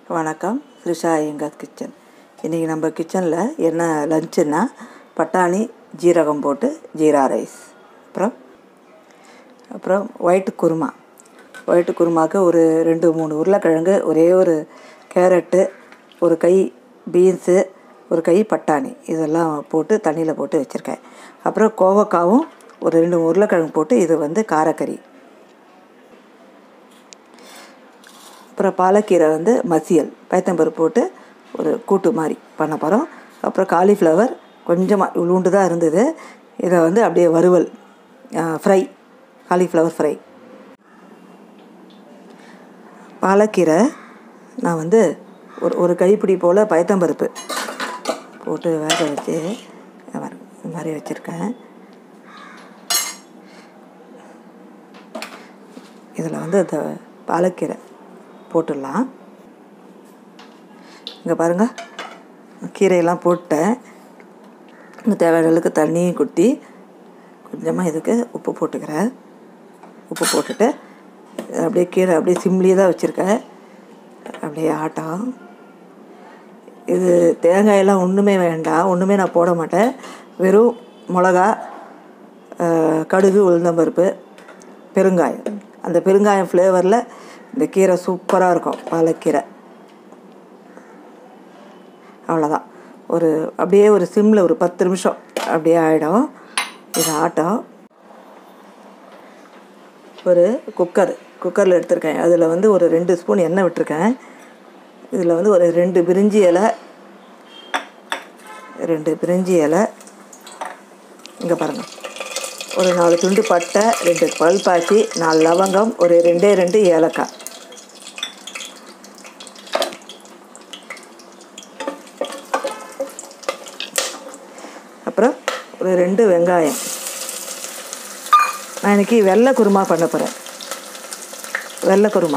வணக்கம் ஸ்ரிஷா ஐயங்கார் கிச்சன் இன்றைக்கி நம்ம கிச்சனில் என்ன லஞ்சுன்னா பட்டாணி ஜீரகம் போட்டு ஜீரா ரைஸ் அப்புறம் அப்புறம் ஒயிட் குருமா ஒயிட் குருமாவுக்கு ஒரு ரெண்டு மூணு உருளைக்கிழங்கு ஒரே ஒரு கேரட்டு ஒரு கை பீன்ஸு ஒரு கை பட்டாணி இதெல்லாம் போட்டு தண்ணியில் போட்டு வச்சுருக்கேன் அப்புறம் கோவக்காவும் ஒரு ரெண்டு உருளைக்கிழங்கு போட்டு இது வந்து காரக்கறி அப்புறம் பாலக்கீரை வந்து மசியல் பயத்தம்பருப்பு போட்டு ஒரு கூட்டு மாதிரி பண்ண போகிறோம் அப்புறம் காலிஃப்ளவர் கொஞ்சமாக இவ்வளோண்டு தான் இருந்தது இதை வந்து அப்படியே வறுவல் ஃப்ரை காலிஃப்ளவர் ஃப்ரை பாலக்கீரை நான் வந்து ஒரு ஒரு கைப்பிடி போல் பயத்தம்பருப்பு போட்டு வேக வச்சு இந்த மாதிரி வச்சுருக்கேன் இதில் வந்து இந்த பாலக்கீரை போட்டுடலாம் இங்கே பாருங்கள் கீரையெல்லாம் போட்டேன் இன்னும் தேவையான அளவுக்கு தண்ணியும் குத்தி கொஞ்சமாக இதுக்கு உப்பு போட்டுக்கிறேன் உப்பு போட்டுட்டு அப்படியே கீரை அப்படியே சிம்லியே தான் வச்சுருக்கேன் அப்படியே ஆட்டம் இது தேங்காயெல்லாம் ஒன்றுமே வேண்டாம் ஒன்றுமே நான் போட மாட்டேன் வெறும் மிளகா கடுகு உளுந்தம்பருப்பு பெருங்காயம் அந்த பெருங்காயம் ஃப்ளேவரில் இந்த கீரை சூப்பராக இருக்கும் பாலக்கீரை அவ்வளோதான் ஒரு அப்படியே ஒரு சிம்மில் ஒரு பத்து நிமிஷம் அப்படியே ஆகிடும் இது ஆட்டம் ஒரு குக்கர் குக்கரில் எடுத்திருக்கேன் அதில் வந்து ஒரு ரெண்டு ஸ்பூன் எண்ணெய் விட்டுருக்கேன் இதில் வந்து ஒரு ரெண்டு பிரிஞ்சி இலை ரெண்டு பிரிஞ்சி இலை இங்கே பாருங்கள் ஒரு நாலு துண்டு பட்டை ரெண்டு பல்பாச்சி நாலு லவங்கம் ஒரு ரெண்டே ரெண்டு ஏலக்காய் அப்புறம் ஒரு ரெண்டு வெங்காயம் நான் இன்றைக்கி வெள்ளை குருமா பண்ண போகிறேன் வெள்ளை குருமா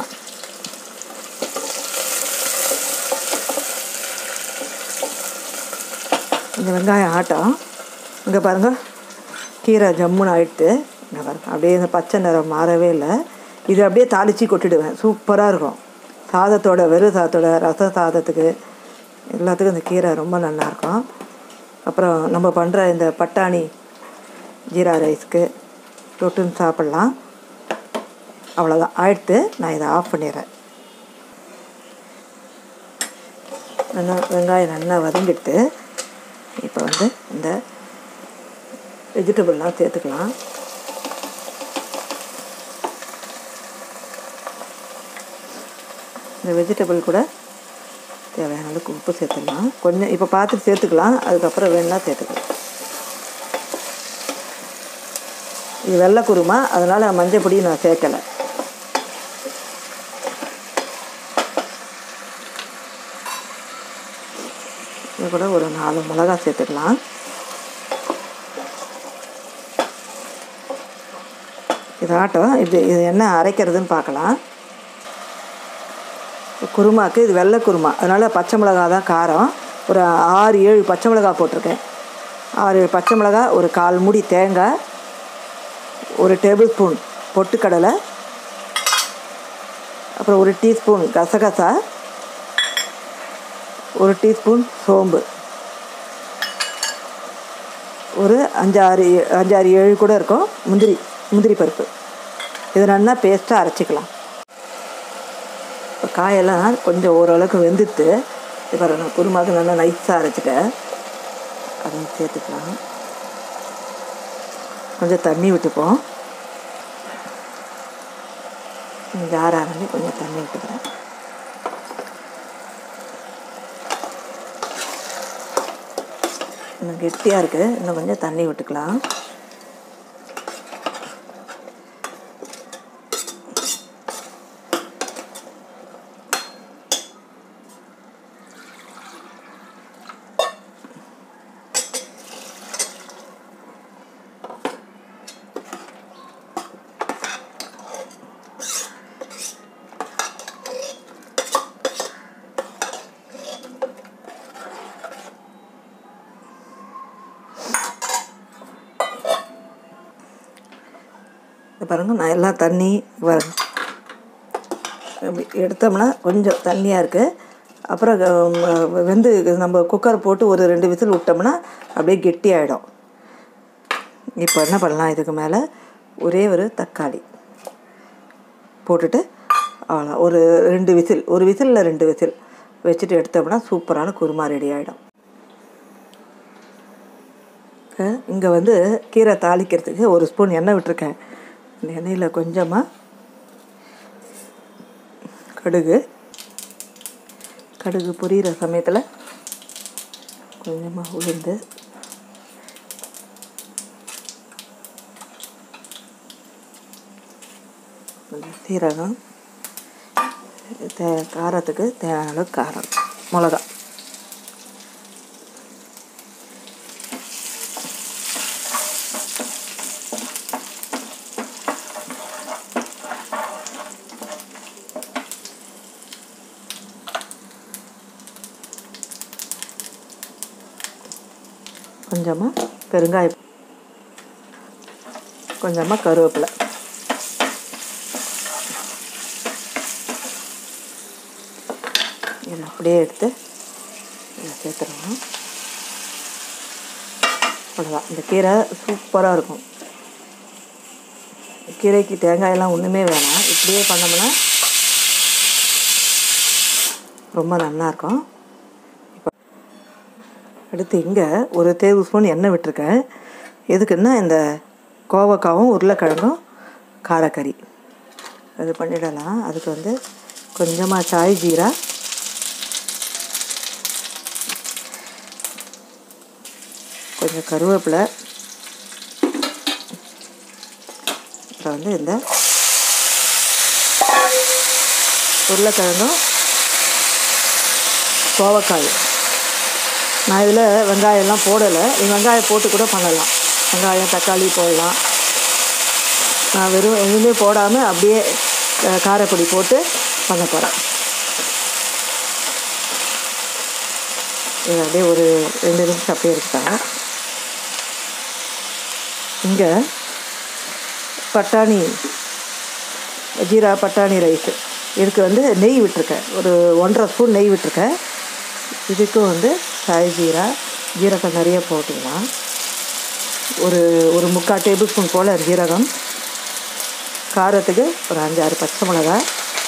இந்த வெங்காயம் ஆட்டம் இங்கே பாருங்கள் கீரை ஜம்முன்னு ஆயிடுத்து இங்கே பாருங்கள் அப்படியே இந்த பச்சை நிறம் மாறவே இல்லை இது அப்படியே தாளித்து கொட்டிடுவேன் சூப்பராக இருக்கும் சாதத்தோட வெறும் சாதத்தோட ரசம் சாதத்துக்கு எல்லாத்துக்கும் இந்த கீரை ரொம்ப நல்லாயிருக்கும் அப்புறம் நம்ம பண்ணுற இந்த பட்டாணி ஜீரா ரைஸ்க்கு தொட்டுன்னு சாப்பிட்லாம் அவ்வளோதான் ஆயிடுத்து நான் இதை ஆஃப் பண்ணிடுறேன் நல்லா வெங்காயம் நல்லா வதங்கிட்டு இப்போ வந்து இந்த வெஜிடபிள்லாம் சேர்த்துக்கலாம் இந்த வெஜிடபிள் கூட தேவையான அளவுக்கு உப்பு சேர்த்துக்கலாம் கொஞ்சம் இப்போ பார்த்து சேர்த்துக்கலாம் அதுக்கப்புறம் வேணால் சேர்த்துக்கலாம் இது வெள்ளை குருமா அதனால் மஞ்சள் பொடி நான் சேர்க்கலை இது கூட ஒரு நாலு மிளகா சேர்த்துக்கலாம் இதாட்டம் இது இது என்ன அரைக்கிறதுன்னு பார்க்கலாம் குருமாக்கு இது வெள்ளை குருமா அதனால் பச்சை மிளகா தான் காரம் ஒரு ஆறு ஏழு பச்சை மிளகா போட்டிருக்கேன் ஆறு ஏழு பச்சை மிளகா ஒரு கால் மூடி தேங்காய் ஒரு டேபிள் ஸ்பூன் பொட்டுக்கடலை அப்புறம் ஒரு டீஸ்பூன் கசகசா ஒரு டீஸ்பூன் சோம்பு ஒரு அஞ்சாறு அஞ்சாறு ஏழு கூட இருக்கும் முந்திரி முந்திரி பருப்பு இது நல்லா பேஸ்ட்டாக அரைச்சிக்கலாம் இப்போ காயெல்லாம் கொஞ்சம் ஓரளவுக்கு வெந்துட்டு இப்போ நான் குருமாவுக்கு நல்லா நைஸாக அரைச்சிட்டேன் அதையும் சேர்த்துக்கலாம் கொஞ்சம் தண்ணி விட்டுப்போம் ஜார் ஆரம்பி கொஞ்சம் தண்ணி விட்டுக்கிறேன் இன்னும் கெட்டியாக இருக்குது இன்னும் கொஞ்சம் தண்ணி விட்டுக்கலாம் பாருங்கள் நான் எல்லாம் தண்ணி பாருங்க அப்படி எடுத்தோம்னா கொஞ்சம் தண்ணியாக இருக்குது அப்புறம் அஹ், வெந்து நம்ம குக்கர் போட்டு ஒரு ரெண்டு விசில் விட்டோம்னா அப்படியே கெட்டி ஆகிடும் இப்போ என்ன பண்ணலாம் இதுக்கு மேலே ஒரே ஒரு தக்காளி போட்டுட்டு அவ்வளோ ஒரு ரெண்டு விசில் ஒரு விசிலில் ரெண்டு விசில் வச்சுட்டு எடுத்தோம்னா சூப்பரான குருமா ரெடி ஆகிடும் இங்கே வந்து கீரை தாளிக்கிறதுக்கு ஒரு ஸ்பூன் எண்ணெய் விட்டுருக்கேன் இந்த எண்ணெயில் கொஞ்சமாக கடுகு கடுகு பொரியிற சமயத்தில் கொஞ்சமாக உளுந்து கொஞ்சம் சீரகம் தே காரத்துக்கு தேவையான அளவு காரம் மிளகா கொஞ்சமாக பெருங்காயம் கொஞ்சமாக கருவேப்பிலை இதை அப்படியே எடுத்து இதில் சேர்த்துருவோம் அவ்வளோதான் இந்த கீரை சூப்பராக இருக்கும் கீரைக்கு தேங்காயெல்லாம் ஒன்றுமே வேணாம் இப்படியே பண்ணோம்னா ரொம்ப நல்லா இருக்கும் இப்போ அடுத்து இங்கே ஒரு டேபிள் ஸ்பூன் எண்ணெய் விட்டுருக்கேன் எதுக்குன்னா இந்த கோவக்காவும் உருளைக்கிழங்கும் காரக்கறி அது பண்ணிடலாம் அதுக்கு வந்து கொஞ்சமாக சாய் ஜீரா கொஞ்சம் கருவேப்பிலை அப்புறம் வந்து இந்த உருளைக்கிழங்கும் கோவக்காய் நான் இதில் வெங்காயம்லாம் போடலை நீ வெங்காயம் போட்டு கூட பண்ணலாம் வெங்காயம் தக்காளி போடலாம் நான் வெறும் எதுவுமே போடாமல் அப்படியே அஹ், காரப்பொடி போட்டு பண்ண போகிறேன் இது அப்படியே ஒரு ரெண்டு நிமிஷம் அப்படியே இருக்காங்க இங்கே பட்டாணி ஜீரா பட்டாணி ரைஸு இதுக்கு வந்து நெய் விட்டுருக்கேன் ஒரு ஒன்றரை ஸ்பூன் நெய் விட்டுருக்கேன் இதுக்கும் வந்து சாய் ஜீரா ஜீரகம் நிறைய போட்டுக்கலாம் ஒரு ஒரு முக்கால் டேபிள் ஸ்பூன் போல் ஜீரகம் காரத்துக்கு ஒரு அஞ்சாறு பச்சை மிளகாய்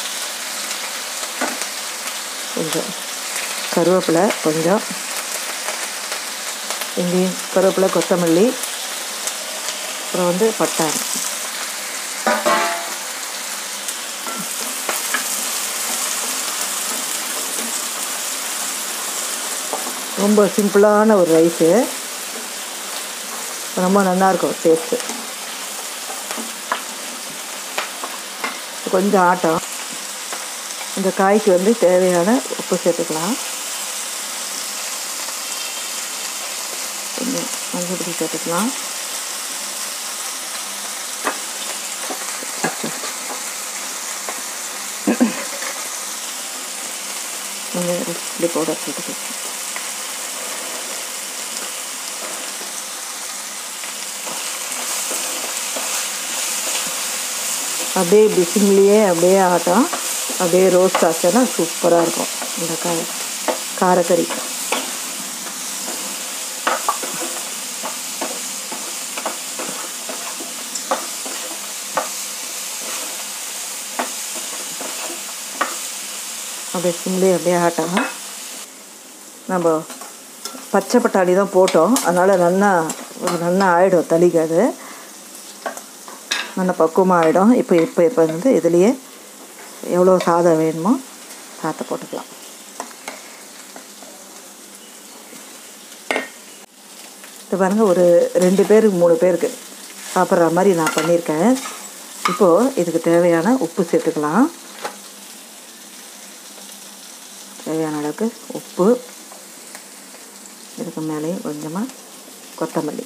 கொஞ்சம் கருவேப்பிலை கொஞ்சம் இங்கேயும் கருவேப்பிலை கொத்தமல்லி அப்புறம் வந்து பட்டாணி ரொம்ப சிம்பிளான ஒரு ரைஸு ரொம்ப நல்லாயிருக்கும் டேஸ்ட்டு கொஞ்சம் ஆட்டம் இந்த காய்க்கு வந்து தேவையான உப்பு சேர்த்துக்கலாம் கொஞ்சம் மஞ்சள் பொடி சேர்த்துக்கலாம் கொஞ்சம் ரெசிபி பவுடர் சேர்த்துக்கலாம் அப்படியே இப்படி சிம்லேயே அப்படியே ஆட்டம் அப்படியே ரோஸ்ட் ஆச்சுன்னா சூப்பராக இருக்கும் இந்த காய் காரக்கறி அப்படியே சிம்லேயே அப்படியே ஆட்டம் நம்ம பச்சை பட்டாணி தான் போட்டோம் அதனால் நல்லா ஒரு நல்லா ஆகிடும் தளிக்கு அது நல்ல பக்குவமாக ஆகிடும் இப்போ இப்போ இப்போ வந்து இதுலேயே எவ்வளோ சாதம் வேணுமோ சாதத்தை போட்டுக்கலாம் இது பாருங்கள் ஒரு ரெண்டு பேருக்கு மூணு பேருக்கு சாப்பிட்ற மாதிரி நான் பண்ணியிருக்கேன் இப்போது இதுக்கு தேவையான உப்பு சேர்த்துக்கலாம் தேவையான அளவுக்கு உப்பு இதுக்கு மேலேயும் கொஞ்சமாக கொத்தமல்லி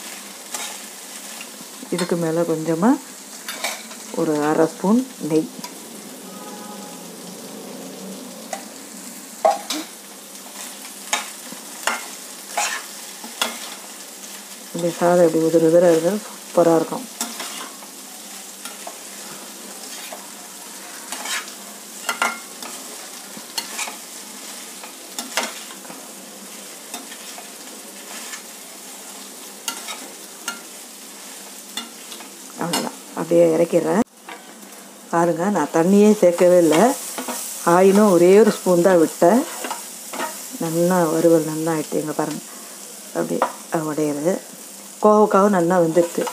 இதுக்கு மேலே கொஞ்சமாக ஒரு அரை ஸ்பூன் நெய் இந்த சாதம் இப்படி உதிர உதிர இருந்தால் சூப்பராக இருக்கும் அப்படியே இறக்கிடுறேன் பாருங்கள் நான் தண்ணியே சேர்க்கவே இல்லை ஆயினும் ஒரே ஒரு ஸ்பூன் தான் விட்டேன் நல்லா வறுவல் நல்லா ஆகிட்டு எங்கே பாருங்கள் அப்படி உடையிறது கோவக்காவும் நல்லா வெந்துடுது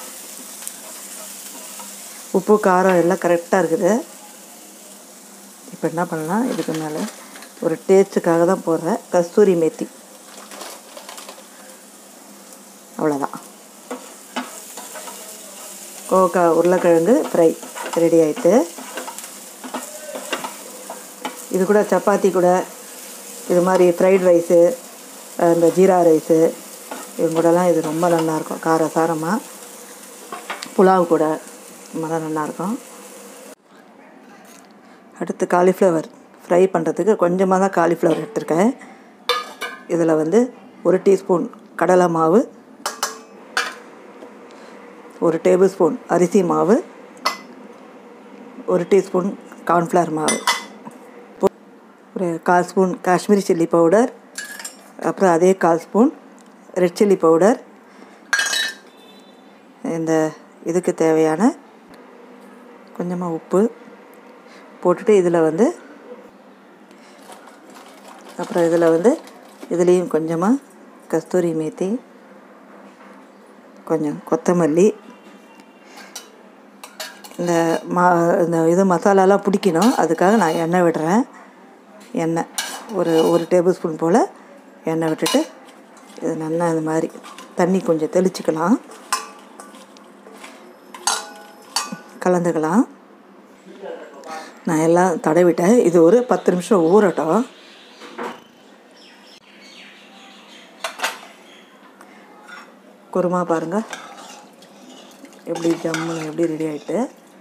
உப்பு காரம் எல்லாம் கரெக்டாக இருக்குது இப்போ என்ன பண்ணலாம் இதுக்கு மேலே ஒரு டேஸ்ட்டுக்காக தான் போடுறேன் கஸ்தூரி மேத்தி அவ்வளோதான் கோவக்காய் உருளைக்கிழங்கு ஃப்ரை ரெடி ஆயிட்டு இது கூட சப்பாத்தி கூட இது மாதிரி ஃப்ரைட் ரைஸு இந்த ஜீரா ரைஸு இவங்க கூடலாம் இது ரொம்ப நல்லாயிருக்கும் கார சாரமாக புலாவ் கூட ரொம்ப நல்லாயிருக்கும் அடுத்து காலிஃப்ளவர் ஃப்ரை பண்ணுறதுக்கு கொஞ்சமாக தான் காலிஃப்ளவர் எடுத்திருக்கேன் இதில் வந்து ஒரு டீஸ்பூன் கடலை மாவு ஒரு டேபிள் ஸ்பூன் அரிசி மாவு ஒரு டீஸ்பூன் கார்ன்ஃப்ளவர் மாவு ஒரு கால் ஸ்பூன் காஷ்மீரி சில்லி பவுடர் அப்புறம் அதே கால் ஸ்பூன் ரெட் சில்லி பவுடர் இந்த இதுக்கு தேவையான கொஞ்சமாக உப்பு போட்டுட்டு இதில் வந்து அப்புறம் இதில் வந்து இதுலேயும் கொஞ்சமாக கஸ்தூரி மேத்தி கொஞ்சம் கொத்தமல்லி இந்த மா இந்த இது மசாலாலாம் பிடிக்கணும் அதுக்காக நான் எண்ணெய் விடுறேன் எண்ணெய் ஒரு ஒரு டேபிள் ஸ்பூன் போல் எண்ணெய் விட்டுட்டு இது நல்லா இந்த மாதிரி தண்ணி கொஞ்சம் தெளிச்சுக்கலாம் கலந்துக்கலாம் நான் எல்லாம் தடவிட்டேன் இது ஒரு பத்து நிமிஷம் ஊறட்டும் குருமா பாருங்கள் எப்படி ஜம்முன்னு எப்படி ரெடி ஆகிட்டு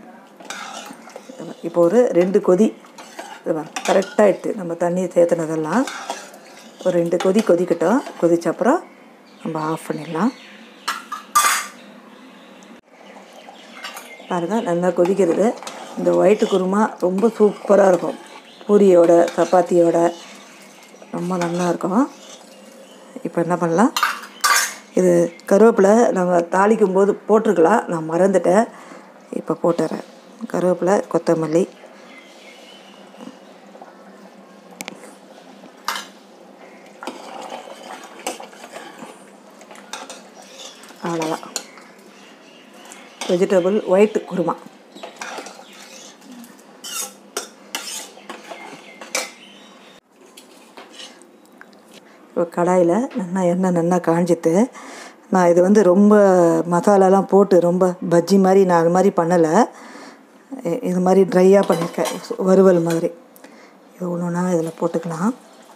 இப்போ ஒரு ரெண்டு கொதி கரெக்டாக இட்டு நம்ம தண்ணி சேர்த்துனதெல்லாம் ஒரு ரெண்டு கொதி கொதிக்கட்டும் கொதிச்ச அப்புறம் நம்ம ஆஃப் பண்ணிடலாம் பாருங்கள் நல்லா கொதிக்கிறது இந்த ஒயிட்டு குருமா ரொம்ப சூப்பராக இருக்கும் பூரியோட சப்பாத்தியோட ரொம்ப நல்லா இருக்கும் இப்போ என்ன பண்ணலாம் இது கருவேப்பிலை நம்ம தாளிக்கும் போது போட்டிருக்கலாம் நான் மறந்துட்டேன் இப்போ போட்டுறேன் கருவேப்பிலை கொத்தமல்லி அவ்வளோதான் வெஜிடபிள் ஒயிட் குருமா இப்போ கடாயில் நல்லா எண்ணெய் நல்லா காஞ்சிட்டு நான் இது வந்து ரொம்ப மசாலாலாம் போட்டு ரொம்ப பஜ்ஜி மாதிரி நான் அது மாதிரி பண்ணலை இது மாதிரி ட்ரையாக பண்ணியிருக்கேன் வறுவல் மாதிரி இது ஒன்று ஒன்றா இதில் போட்டுக்கலாம்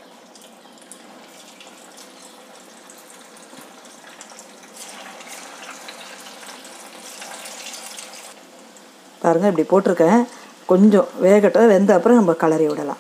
பாருங்கள் இப்படி போட்டிருக்கேன் கொஞ்சம் வேகட்டும் வெந்த அப்புறம் நம்ம கலரி விடலாம்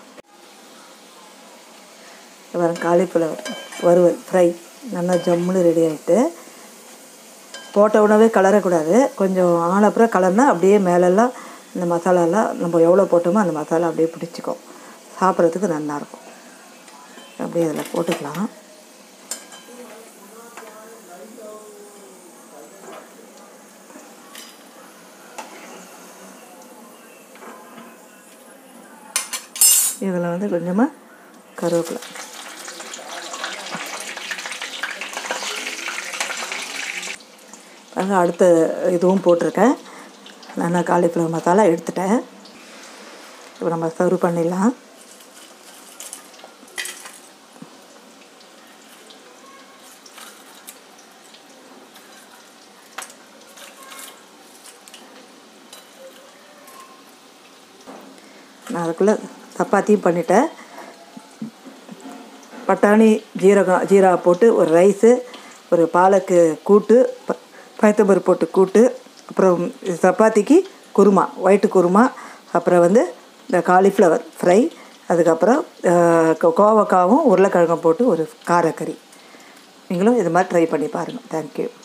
பாருங்க காலிஃப்ளவர் வறுவல் ஃப்ரை நல்லா ஜம்முன்னு ரெடி ஆகிட்டு போட்ட உணவே கலரக்கூடாது கொஞ்சம் ஆனப்புறம் கலர்னால் அப்படியே மேலெல்லாம் இந்த மசாலாலாம் நம்ம எவ்வளோ போட்டோமோ அந்த மசாலா அப்படியே பிடிச்சிக்கும் சாப்பிட்றதுக்கு நல்லாயிருக்கும் அப்படியே இதில் போட்டுக்கலாம் இதில் வந்து கொஞ்சமாக கருவேப்பிலை பாருங்க அடுத்த இதுவும் போட்டிருக்கேன் நான் காலிஃப்ளவர் மசாலா எடுத்துட்டேன் இப்போ நம்ம சர்வ் பண்ணிடலாம் நான் அதுக்குள்ளே சப்பாத்தியும் பண்ணிட்டேன் பட்டாணி ஜீரகம் ஜீரா போட்டு ஒரு ரைஸு ஒரு பாலக்கு கூட்டு ப பயத்தம்பருப்பு போட்டு கூட்டு அப்புறம் சப்பாத்திக்கு குருமா ஒயிட்டு குருமா அப்புறம் வந்து இந்த காலிஃப்ளவர் ஃப்ரை அதுக்கப்புறம் கோவக்காவும் உருளைக்கிழங்கும் போட்டு ஒரு காரக்கறி நீங்களும் இது மாதிரி ட்ரை பண்ணி பாருங்கள் தேங்க்யூ